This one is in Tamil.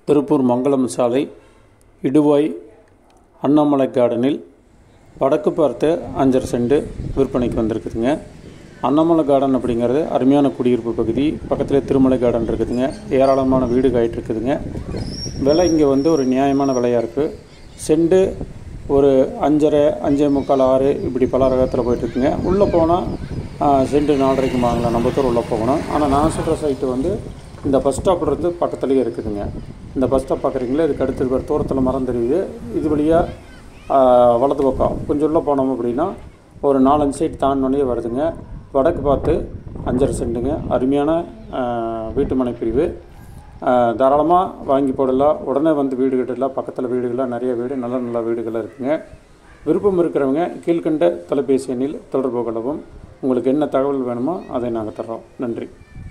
திருப்பூர் மங்களம் சாலை இடுவாய் அண்ணாமலை கார்டனில் வடக்கு பார்த்த அஞ்சரை செண்டு விற்பனைக்கு வந்திருக்குதுங்க அண்ணாமலை கார்டன் அப்படிங்கிறது அருமையான குடியிருப்பு பகுதி பக்கத்தில் திருமலை கார்டன் இருக்குதுங்க ஏராளமான வீடு காயிட்டு இருக்குதுங்க விலை இங்கே வந்து ஒரு நியாயமான விலையாக இருக்குது செண்டு ஒரு அஞ்சரை அஞ்சே முக்கால் ஆறு இப்படி பல ரகத்தில் போயிட்டுருக்குங்க உள்ளே போனால் செண்டு நாலரைக்கு வாங்கலாம் நம்ம தூரம் உள்ளே போகணும் ஆனால் நான் சொல்கிற சைட்டு வந்து இந்த பஸ் ஸ்டாப்ல இருந்து பக்கத்துலேயே இருக்குதுங்க இந்த பஸ் ஸ்டாப் பார்க்குறீங்களா இதுக்கு அடுத்து ஒரு தூரத்தில் மரம் தெரியுது இது வழியாக வலது பக்கம் கொஞ்சம் உள்ளே போனோம் அப்படின்னா ஒரு நாலஞ்சு சைட் தாண்டினோடனே வருதுங்க வடக்கு பார்த்து அஞ்சரை செண்டுங்க அருமையான ஆஹ், வீட்டு மனை பிரிவு தாராளமாக வாங்கி போடலாம் உடனே வந்து வீடு கட்டலாம் பக்கத்தில் வீடுகள்லாம் நிறைய வீடு நல்ல நல்ல வீடுகள்லாம் இருக்குங்க விருப்பம் இருக்கிறவங்க கீழ்கண்ட தொலைபேசி எண்ணில் தொடர்பு கொள்ளவும் உங்களுக்கு என்ன தகவல் வேணுமோ அதை நாங்கள் தர்றோம் நன்றி